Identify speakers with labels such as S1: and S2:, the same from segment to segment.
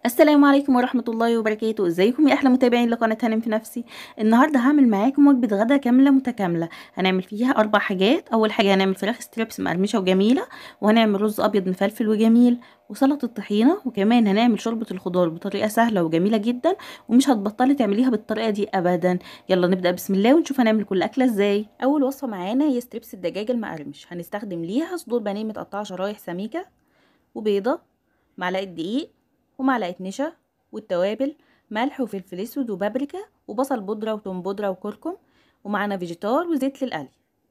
S1: السلام عليكم ورحمة الله وبركاته ازيكم يا احلى متابعين لقناة هانم في نفسي النهاردة هعمل معاكم وجبة غدا كاملة متكاملة هنعمل فيها اربع حاجات اول حاجة هنعمل فراخ ستريبس مقرمشة وجميلة وهنعمل رز ابيض مفلفل وجميل وسلطة طحينة وكمان هنعمل شوربة الخضار بطريقة سهلة وجميلة جدا ومش هتبطلي تعمليها بالطريقة دي ابدا يلا نبدأ بسم الله ونشوف هنعمل كل اكلة ازاي اول وصفة معانا هي ستريبس الدجاج المقرمش هنستخدم ليها صدور بانيه متقطعة شرايح سميكة وبيضة معلقة دقيق ومعلقة نشا والتوابل ملح وفلفل اسود وبابريكا وبصل بودرة وتوم بودرة وكركم ومعانا فيجيتار وزيت للقلي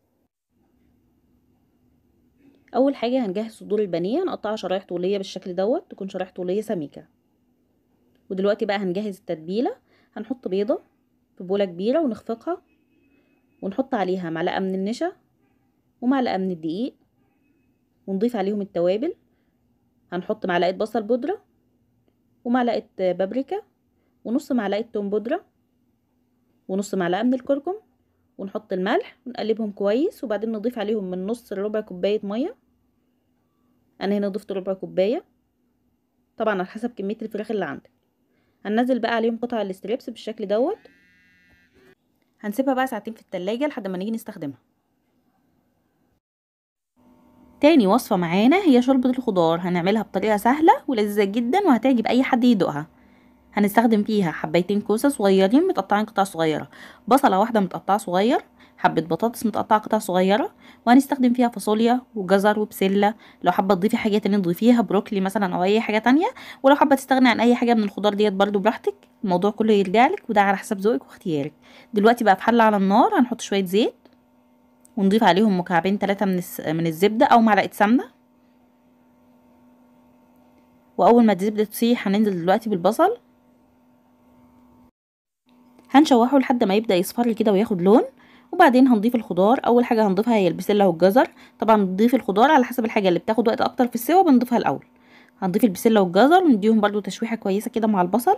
S1: اول حاجه هنجهز صدور البانيه نقطعها شرايح طوليه بالشكل دوت تكون شرايح طوليه سميكه ودلوقتي بقى هنجهز التتبيله هنحط بيضه في بوله كبيره ونخفقها ونحط عليها معلقه من النشا ومعلقه من الدقيق ونضيف عليهم التوابل هنحط معلقه بصل بودره ومعلقة بابريكا ونص معلقة توم بودرة ونص معلقة من الكركم ونحط الملح ونقلبهم كويس وبعدين نضيف عليهم من نص لربع كوباية مية انا هنا ضفت ربع كوباية طبعا على حسب كمية الفراخ اللي عندك هننزل بقى عليهم قطع الاستريبس بالشكل دوت هنسيبها بقى ساعتين في التلاجة لحد ما نيجي نستخدمها تاني وصفة معانا هي شوربة الخضار هنعملها بطريقة سهلة ولذيذة جدا وهتعجب أي حد يدوقها هنستخدم فيها حبيتين كوسة صغيرين متقطعين قطع صغيرة بصلة واحدة متقطعة صغير حبة بطاطس متقطعة قطع صغيرة وهنستخدم فيها فاصوليا وجزر وبسلة لو حابة تضيفي حاجة تانية تضيفيها بروكلي مثلا أو أي حاجة تانية ولو حابة تستغني عن أي حاجة من الخضار ديت برضو براحتك الموضوع كله يرجعلك وده على حسب ذوقك واختيارك دلوقتي بقى في حلة على النار هنحط شوية زيت ونضيف عليهم مكعبين ثلاثة من من الزبدة أو معلقة سمنة وأول ما الزبدة تسيح هننزل دلوقتي بالبصل هنشوحه لحد ما يبدأ يصفر كده وياخد لون وبعدين هنضيف الخضار اول حاجه هنضيفها هي البسله والجزر طبعا بنضيف الخضار على حسب الحاجه اللي بتاخد وقت اكتر في السوا بنضيفها الاول هنضيف البسله والجزر ونديهم برده تشويحه كويسه كده مع البصل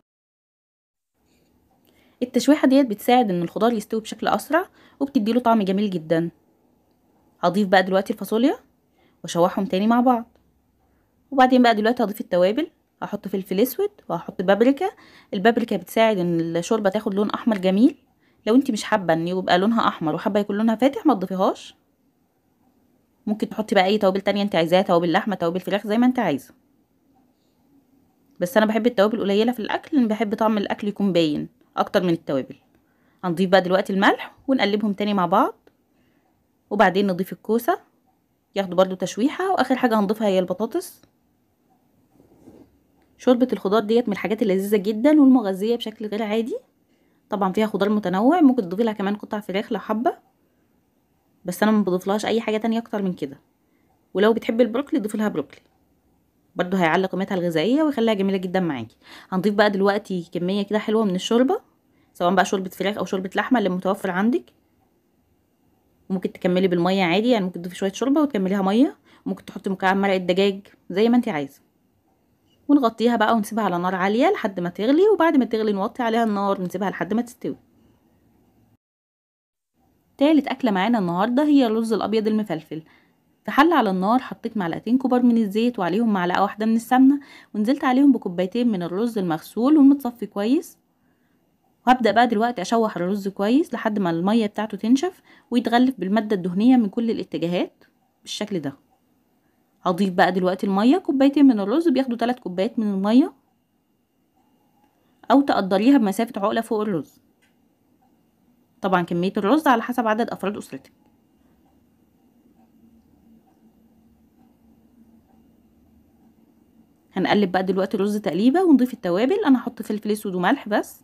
S1: التشويحه ديت بتساعد ان الخضار يستوي بشكل اسرع وبتديله طعم جميل جدا هضيف بقى دلوقتي الفاصوليا واشوحهم تاني مع بعض وبعدين بقى دلوقتي هضيف التوابل هحط فلفل اسود وهحط بابريكا البابريكا بتساعد ان الشوربه تاخد لون احمر جميل لو انت مش حابه ان يبقى لونها احمر وحابه يكون لونها فاتح ما تضيفيهاش ممكن تحطي بقى اي توابل تانية انت عايزاها توابل لحمه توابل فراخ زي ما انت عايزه بس انا بحب التوابل قليله في الاكل لان بحب طعم الاكل يكون باين اكتر من التوابل هنضيف بقى دلوقتي الملح ونقلبهم تاني مع بعض وبعدين نضيف الكوسة ياخدوا برضو تشويحة واخر حاجة هنضيفها هي البطاطس شوربة الخضار ديت من الحاجات اللذيذة جدا والمغذية بشكل غير عادي طبعا فيها خضار متنوع ممكن تضيفي لها كمان قطع فراخ لو حابة بس انا ما بضيفلهاش اي حاجة تانية اكتر من كده ولو بتحبي البروكلي ضيفي لها بروكلي برضو هيعلي قيمتها الغذائية ويخليها جميلة جدا معاكي هنضيف بقى دلوقتي كمية كده حلوة من الشوربة سواء بقى شوربة فراخ او شوربة لحمة اللي متوفر عندك ممكن تكملي بالمية عادي يعني ممكن تضيفي شوية شوربة وتكمليها مية ممكن تحطي مكعب مرقة دجاج زي ما انت عايزة ونغطيها بقى ونسيبها على نار عالية لحد ما تغلي وبعد ما تغلي نوطي عليها النار ونسيبها لحد ما تستوي تالت أكلة معانا النهاردة هي الرز الأبيض المفلفل في حلة على النار حطيت معلقتين كبار من الزيت وعليهم معلقة واحدة من السمنة ونزلت عليهم بكوبايتين من الرز المغسول والمتصفي كويس وهبدأ بقى دلوقتي أشوح الرز كويس لحد ما المية بتاعته تنشف ويتغلف بالمادة الدهنية من كل الاتجاهات بالشكل ده هضيف بقى دلوقتي المية كوبايتين من الرز بياخدوا تلات كوبايات من المية أو تقدريها بمسافة عقلة فوق الرز طبعا كمية الرز على حسب عدد أفراد أسرتك هنقلب بقى دلوقتي الرز تقليبة ونضيف التوابل أنا هحط فلفل أسود وملح بس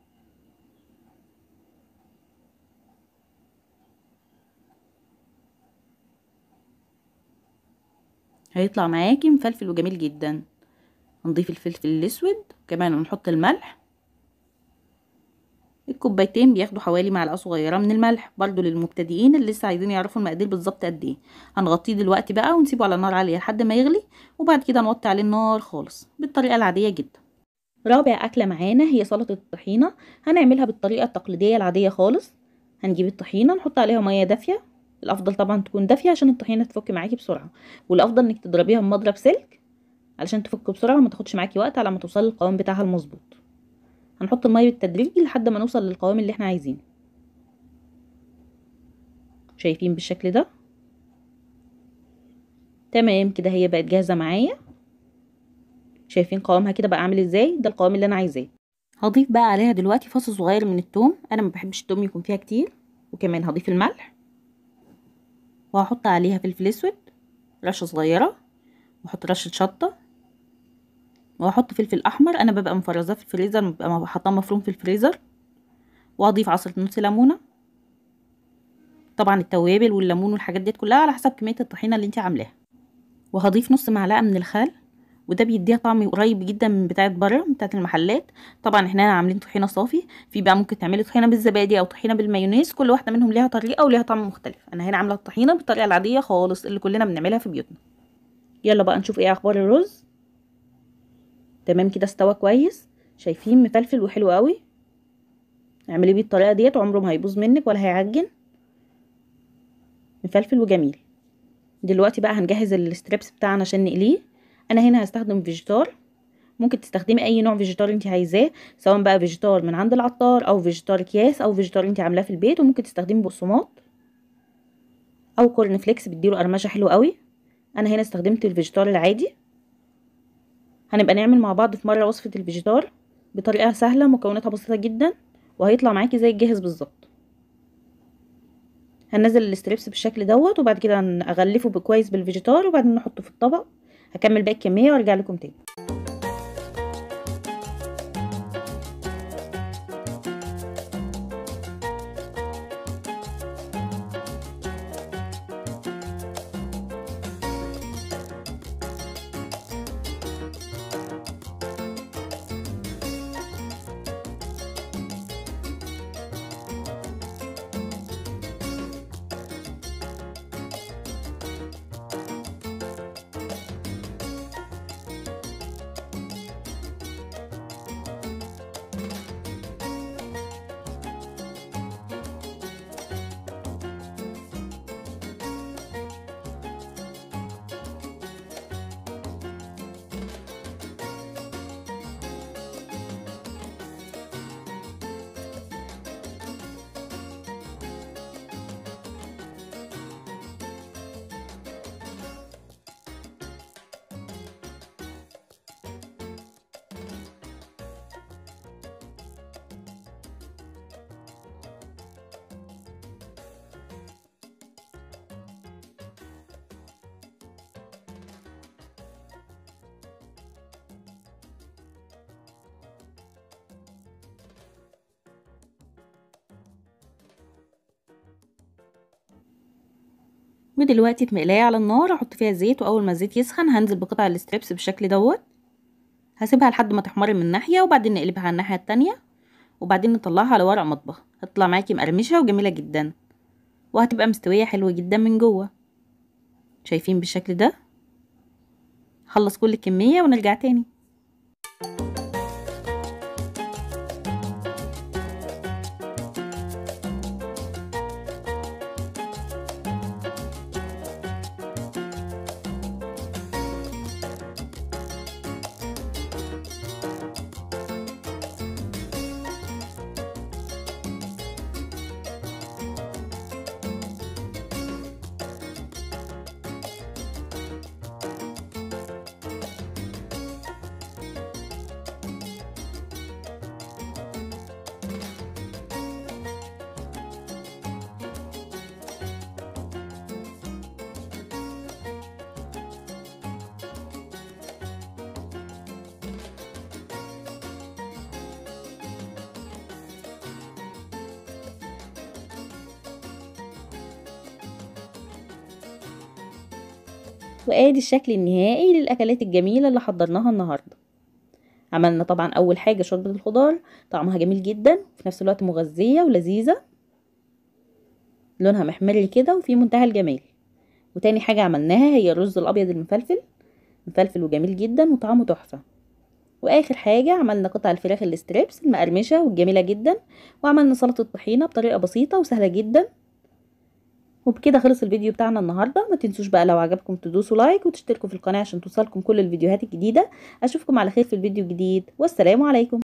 S1: هيطلع معاكي مفلفل وجميل جدا هنضيف الفلفل الاسود كمان هنحط الملح الكوبايتين بياخدوا حوالي معلقه صغيره من الملح برضو للمبتدئين اللي لسه عايزين يعرفوا المقادير بالظبط قد ايه هنغطيه دلوقتي بقى ونسيبه على نار عاليه لحد ما يغلي وبعد كده نوطي عليه النار خالص بالطريقه العاديه جدا رابع اكله معانا هي سلطه الطحينه هنعملها بالطريقه التقليديه العاديه خالص هنجيب الطحينه نحط عليها ميه دافيه الافضل طبعا تكون دافيه عشان الطحينه تفك معاكي بسرعه والافضل انك تضربيها بمضرب سلك علشان تفك بسرعه وما تاخدش معاكي وقت على ما توصلي للقوام بتاعها المظبوط هنحط الميه بالتدريج لحد ما نوصل للقوام اللي احنا عايزينه شايفين بالشكل ده تمام كده هي بقت جاهزه معايا شايفين قوامها كده بقى عامل ازاي ده القوام اللي انا عايزاه هضيف بقى عليها دلوقتي فص صغير من التوم انا ما بحبش التوم يكون فيها كتير وكمان هضيف الملح وهحط عليها فلفل اسود رشه صغيره واحط رشه شطه وهحط فلفل احمر انا ببقى مفرزاه في الفريزر ببقى حاطاه مفروم في الفريزر وهضيف عصره نص ليمونه طبعا التوابل والليمون والحاجات دي كلها على حسب كميه الطحينه اللي انت عاملاها وهضيف نص معلقه من الخل وده بيديها طعم قريب جدا من بتاعه بره بتاعه المحلات طبعا احنا هنا عاملين طحينه صافي في بقى ممكن تعملي طحينه بالزبادي او طحينه بالمايونيز كل واحده منهم ليها طريقه وليها طعم مختلف انا هنا عامله الطحينه بالطريقه العاديه خالص اللي كلنا بنعملها في بيوتنا يلا بقى نشوف ايه اخبار الرز تمام كده استوى كويس شايفين مفلفل وحلو قوي اعمليه بيه الطريقه ديت عمره ما هيبوظ منك ولا هيعجن مفلفل وجميل دلوقتي بقى هنجهز الستريبس بتاعنا عشان نقليه انا هنا هستخدم فيجيتار ممكن تستخدمي اي نوع فيجيتار انت عايزاه سواء بقى فيجيتار من عند العطار او فيجيتار اكياس او فيجيتار انت عاملاه في البيت وممكن تستخدمي بقسماط او كورن فليكس بيديله قرمشه حلوه قوي انا هنا استخدمت الفيجيتار العادي هنبقى نعمل مع بعض في مره وصفه الفيجيتار بطريقه سهله مكوناتها بسيطه جدا وهيطلع معاكي زي الجاهز بالظبط هنزل الستريبس بالشكل دوت وبعد كده اغلفه كويس بالفيجيتار وبعدين نحطه في الطبق هكمل باقي الكميه وارجع لكم تاني ودلوقتي في مقلاية على النار احط فيها زيت واول ما الزيت يسخن هنزل بقطع الستريبس بالشكل دوت هسيبها لحد ما تحمر من ناحية وبعدين نقلبها على الناحية التانية وبعدين نطلعها على ورق مطبخ هتطلع معاكي مقرمشة وجميلة جدا وهتبقى مستوية حلوة جدا من جوه شايفين بالشكل ده خلص كل الكمية ونرجع تاني وادي الشكل النهائي للاكلات الجميله اللي حضرناها النهارده عملنا طبعا اول حاجه شوربه الخضار طعمها جميل جدا في نفس الوقت مغذيه ولذيذه لونها محمر كده وفي منتهى الجمال وتاني حاجه عملناها هي الرز الابيض المفلفل مفلفل وجميل جدا وطعمه تحفه واخر حاجه عملنا قطع الفراخ الاستريبس المقرمشه والجميله جدا وعملنا سلطه طحينه بطريقه بسيطه وسهله جدا وبكده خلص الفيديو بتاعنا النهارده ما تنسوش بقى لو عجبكم تدوسوا لايك وتشتركوا في القناه عشان توصلكم كل الفيديوهات الجديده اشوفكم على خير في الفيديو الجديد والسلام عليكم